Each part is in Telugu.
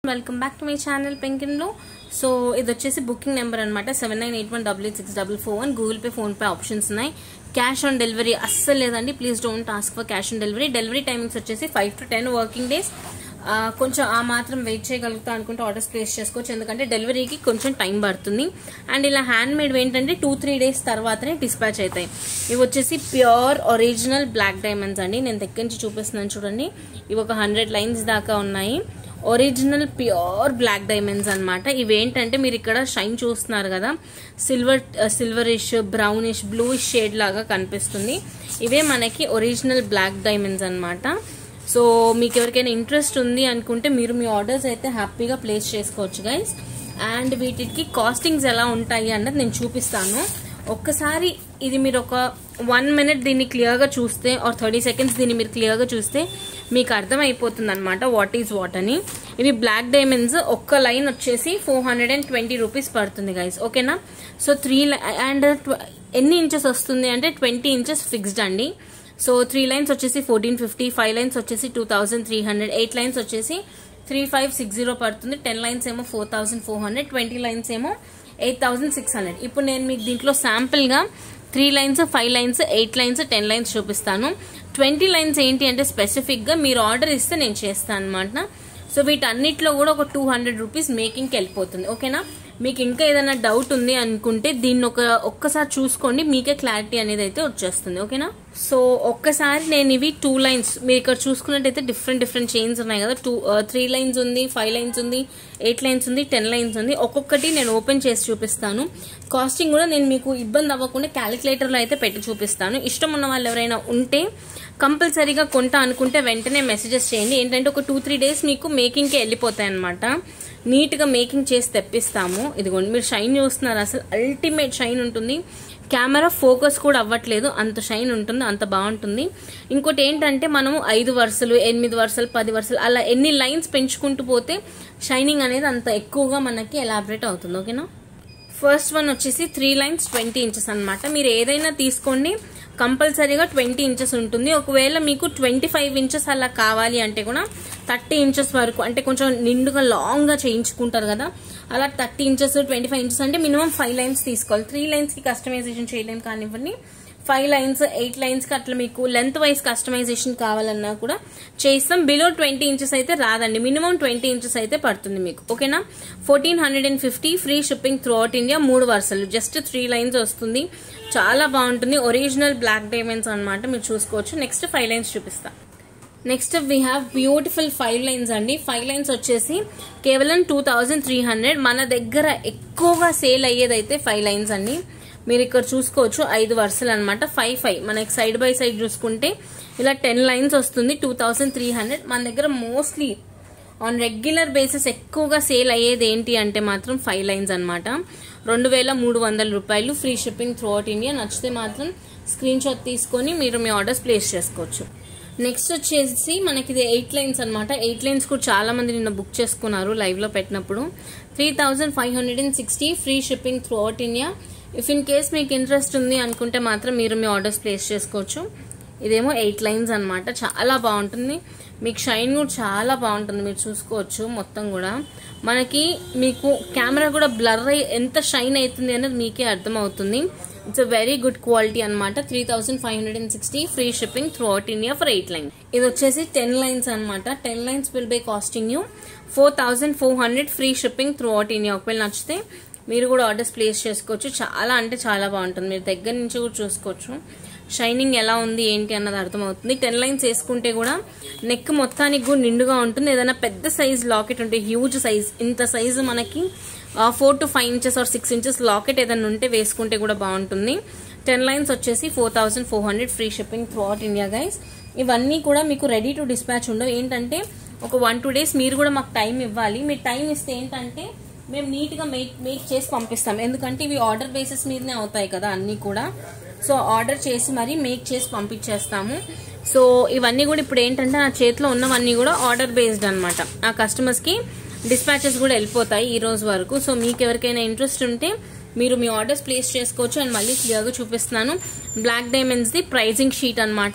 welcome back to my channel పెంకిన్లో సో ఇది వచ్చేసి బుకింగ్ నెంబర్ అనమాట seven nine eight one double eight six double four one Google Pay PhonePe options ఉన్నాయి క్యాష్ ఆన్ డెలివరీ అస్సలు లేదండి please don't ask for cash on delivery delivery timings వచ్చేసి five to ten working days కొంచెం ఆ మాత్రం వెయిట్ చేయగలుగుతా అనుకుంటే ఆర్డర్స్ ప్లేస్ చేసుకోవచ్చు ఎందుకంటే డెలివరీకి కొంచెం టైం పడుతుంది అండ్ ఇలా హ్యాండ్ మేడ్ ఏంటంటే టూ త్రీ డేస్ తర్వాతనే డిస్పాచ్ అవుతాయి ఇవి వచ్చేసి ప్యూర్ ఒరిజినల్ బ్లాక్ డైమండ్స్ అండి నేను దగ్గర నుంచి చూపిస్తున్నాను చూడండి ఇవి ఒక హండ్రెడ్ లైన్స్ దాకా ఉన్నాయి ఒరిజినల్ ప్యూర్ బ్లాక్ డైమండ్స్ అనమాట ఇవేంటంటే మీరు ఇక్కడ షైన్ చూస్తున్నారు కదా silver silverish brownish bluish shade లాగా కనిపిస్తుంది ఇవే మనకి ఒరిజినల్ బ్లాక్ డైమండ్స్ అనమాట సో మీకు ఎవరికైనా ఇంట్రెస్ట్ ఉంది అనుకుంటే మీరు మీ ఆర్డర్స్ అయితే హ్యాపీగా ప్లేస్ చేసుకోవచ్చు గైస్ అండ్ వీటికి కాస్టింగ్స్ ఎలా ఉంటాయి అన్నది నేను చూపిస్తాను ఒక్కసారి ఇది మీరు ఒక వన్ మినిట్ దీన్ని క్లియర్గా చూస్తే ఆర్ థర్టీ సెకండ్స్ దీన్ని మీరు క్లియర్గా చూస్తే మీకు అర్థమైపోతుంది అనమాట వాట్ ఈజ్ వాట్ అని ఇవి బ్లాక్ డైమండ్స్ ఒక్క లైన్ వచ్చేసి four hundred and twenty rupees పడుతుంది గైస్ ఓకేనా సో త్రీ అండ్ ఎన్ని ఇంచెస్ వస్తుంది అంటే ట్వంటీ ఇంచెస్ ఫిక్స్డ్ అండి సో త్రీ లైన్స్ వచ్చేసి ఫోర్టీన్ ఫిఫ్టీ ఫైవ్ లైన్స్ వచ్చేసి two thousand three hundred eight lines వచ్చేసి త్రీ ఫైవ్ సిక్స్ జీరో పడుతుంది టెన్ లైన్స్ ఏమో four thousand four hundred twenty lines ఏమో ఎయిట్ థౌసండ్ సిక్స్ హండ్రెడ్ ఇప్పుడు నేను మీకు దీంట్లో శాంపుల్గా three lines five lines eight lines ten lines చూపిస్తాను ట్వంటీ లైన్స్ ఏంటి అంటే స్పెసిఫిక్గా మీరు ఆర్డర్ ఇస్తే నేను చేస్తాను అనమాట సో వీటన్నిటిలో కూడా ఒక టూ హండ్రెడ్ రూపీస్ మేకింగ్కి వెళ్ళిపోతుంది ఓకేనా మీకు ఇంకా ఏదైనా డౌట్ ఉంది అనుకుంటే దీన్ని ఒక ఒక్కసారి చూసుకోండి మీకే క్లారిటీ అనేది అయితే వచ్చేస్తుంది ఓకేనా సో ఒక్కసారి నేను ఇవి టూ లైన్స్ మీరు ఇక్కడ చూసుకున్నట్టయితే డిఫరెంట్ డిఫరెంట్ చైన్స్ ఉన్నాయి కదా టూ త్రీ లైన్స్ ఉంది ఫైవ్ లైన్స్ ఉంది ఎయిట్ లైన్స్ ఉంది టెన్ లైన్స్ ఉంది ఒక్కొక్కటి నేను ఓపెన్ చేసి చూపిస్తాను కాస్టింగ్ కూడా నేను మీకు ఇబ్బంది అవ్వకుండా క్యాలిక్యులేటర్లో అయితే పెట్టి చూపిస్తాను ఇష్టం ఉన్న వాళ్ళు ఎవరైనా ఉంటే కంపల్సరీగా కొంటా అనుకుంటే వెంటనే మెసేజెస్ చేయండి ఏంటంటే ఒక టూ త్రీ డేస్ మీకు మేకింగ్కి వెళ్ళిపోతాయి అనమాట నీట్గా మేకింగ్ చేసి తెప్పిస్తాము ఇదిగోండి మీరు షైన్ చూస్తున్నారు అసలు అల్టిమేట్ షైన్ ఉంటుంది కెమెరా ఫోకస్ కూడా అవ్వట్లేదు అంత షైన్ ఉంటుంది అంత బాగుంటుంది ఇంకోటి ఏంటంటే మనము ఐదు వరుసలు ఎనిమిది వరుసలు పది వరుసలు అలా ఎన్ని లైన్స్ పెంచుకుంటూ పోతే షైనింగ్ అనేది అంత ఎక్కువగా మనకి ఎలాబరేట్ అవుతుంది ఓకేనా ఫస్ట్ వన్ వచ్చేసి త్రీ లైన్స్ ట్వంటీ ఇంచెస్ అనమాట మీరు ఏదైనా తీసుకోండి కంపల్సరీగా ట్వంటీ ఇంచెస్ ఉంటుంది ఒకవేళ మీకు ట్వంటీ ఫైవ్ ఇంచెస్ అలా కావాలి అంటే కూడా థర్టీ ఇంచెస్ వరకు అంటే కొంచెం నిండుగా లాంగ్గా చేయించుకుంటారు కదా అలా thirty inches twenty five inches అంటే మినిమం ఫైవ్ లైన్స్ తీసుకోవాలి త్రీ లైన్స్కి కస్టమైజేషన్ చేయలేం కానివ్వండి ఫైవ్ లైన్స్ ఎయిట్ లైన్స్కి అట్లా మీకు లెంత్ వైజ్ కస్టమైజేషన్ కావాలన్నా కూడా చేస్తాం బిలో ట్వంటీ ఇంచెస్ అయితే రాదండి మినిమం ట్వంటీ ఇంచెస్ అయితే పడుతుంది మీకు ఓకేనా fourteen hundred and fifty free shipping throughout India మూడు వరుసలు జస్ట్ త్రీ లైన్స్ వస్తుంది చాలా బాగుంటుంది ఒరిజినల్ బ్లాక్ డైమండ్స్ అనమాట మీరు చూసుకోవచ్చు నెక్స్ట్ ఫైవ్ లైన్స్ చూపిస్తా next we have beautiful five lines అండి ఫైవ్ లైన్స్ వచ్చేసి కేవలం టూ థౌజండ్ త్రీ హండ్రెడ్ మన దగ్గర ఎక్కువగా సేల్ అయ్యేదైతే ఫైవ్ లైన్స్ అండి మీరు ఇక్కడ చూసుకోవచ్చు ఐదు వరుసలు అనమాట ఫైవ్ ఫైవ్ మనకి సైడ్ బై సైడ్ చూసుకుంటే ఇలా టెన్ లైన్స్ వస్తుంది టూ థౌసండ్ త్రీ హండ్రెడ్ మన దగ్గర మోస్ట్లీ ఆన్ రెగ్యులర్ బేసిస్ ఎక్కువగా సేల్ అయ్యేది ఏంటి అంటే మాత్రం ఫైవ్ లైన్స్ అనమాట రెండు వేల మూడు వందల రూపాయలు free shipping throughout India నచ్చితే మాత్రం స్క్రీన్ షాట్ తీసుకొని మీరు మీ ఆర్డర్స్ ప్లేస్ చేసుకోవచ్చు నెక్స్ట్ వచ్చేసి మనకి ఇది ఎయిట్ లైన్స్ అనమాట ఎయిట్ లైన్స్ కూడా చాలా మంది నిన్న బుక్ చేసుకున్నారు లైవ్లో పెట్టినప్పుడు three thousand five hundred and sixty free shipping throughout India if in case మీకు ఇంట్రెస్ట్ ఉంది అనుకుంటే మాత్రం మీరు మీ ఆర్డర్స్ ప్లేస్ చేసుకోవచ్చు ఇదేమో ఎయిట్ లైన్స్ అనమాట చాలా బాగుంటుంది మీకు షైన్ కూడా చాలా బాగుంటుంది మీరు చూసుకోవచ్చు మొత్తం కూడా మనకి మీకు కెమెరా కూడా బ్లర్ అయ్యి ఎంత షైన్ అవుతుంది అనేది మీకే అర్థమవుతుంది it's a very good quality అనమాట three thousand five hundred and sixty free shipping throughout India for eight line ఇది వచ్చేసి టెన్ లైన్స్ అనమాట ten lines will by costing you four thousand four hundred free shipping throughout India ఒకవేళ నచ్చితే మీరు కూడా ఆర్డర్స్ ప్లేస్ చేసుకోవచ్చు చాలా అంటే చాలా బాగుంటుంది మీరు దగ్గర నుంచి కూడా చూసుకోవచ్చు షైనింగ్ ఎలా ఉంది ఏంటి అన్నది అర్థమవుతుంది టెన్ లైన్స్ వేసుకుంటే కూడా నెక్ మొత్తానికి కూడా నిండుగా ఉంటుంది ఏదైనా పెద్ద సైజ్ లాకెట్ ఉంటే హ్యూజ్ సైజ్ ఇంత సైజు మనకి four to five inches or six inches locket ఏదైనా ఉంటే వేసుకుంటే కూడా బాగుంటుంది టెన్ లైన్స్ వచ్చేసి four thousand four hundred free shipping throughout India guys ఇవన్నీ కూడా మీకు రెడీ టు డిస్పాచ్ ఉండవు ఏంటంటే ఒక వన్ టూ డేస్ మీరు కూడా మాకు టైం ఇవ్వాలి మీరు టైం ఇస్తే ఏంటంటే మేము నీట్గా మేక్ మేక్ చేసి పంపిస్తాం ఎందుకంటే ఇవి ఆర్డర్ బేసిస్ మీదనే అవుతాయి కదా అన్నీ కూడా సో ఆర్డర్ చేసి మరీ మేక్ చేసి పంపించేస్తాము సో ఇవన్నీ కూడా ఇప్పుడు ఏంటంటే నా చేతిలో ఉన్నవన్నీ కూడా ఆర్డర్ బేస్డ్ అనమాట ఆ కస్టమర్స్కి డిస్పాచెస్ కూడా వెళ్ళిపోతాయి ఈ రోజు వరకు సో మీకు ఎవరికైనా ఇంట్రెస్ట్ ఉంటే మీరు మీ ఆర్డర్స్ ప్లేస్ చేసుకోవచ్చు అండ్ మళ్ళీ క్లియర్గా చూపిస్తున్నాను బ్లాక్ డైమండ్స్ది ప్రైజింగ్ షీట్ అనమాట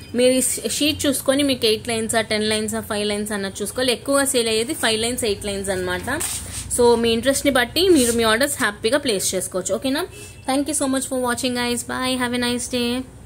మీరు షీట్ చూసుకొని మీకు eight lines ten lines five lines అన్నది చూసుకోవాలి ఎక్కువగా సేల్ అయ్యేది ఫైవ్ లైన్స్ ఎయిట్ లైన్స్ అనమాట సో మీ ఇంట్రెస్ట్ని బట్టి మీరు మీ ఆర్డర్స్ హ్యాపీగా ప్లేస్ చేసుకోవచ్చు ఓకేనా thank you so much for watching guys bye have a nice day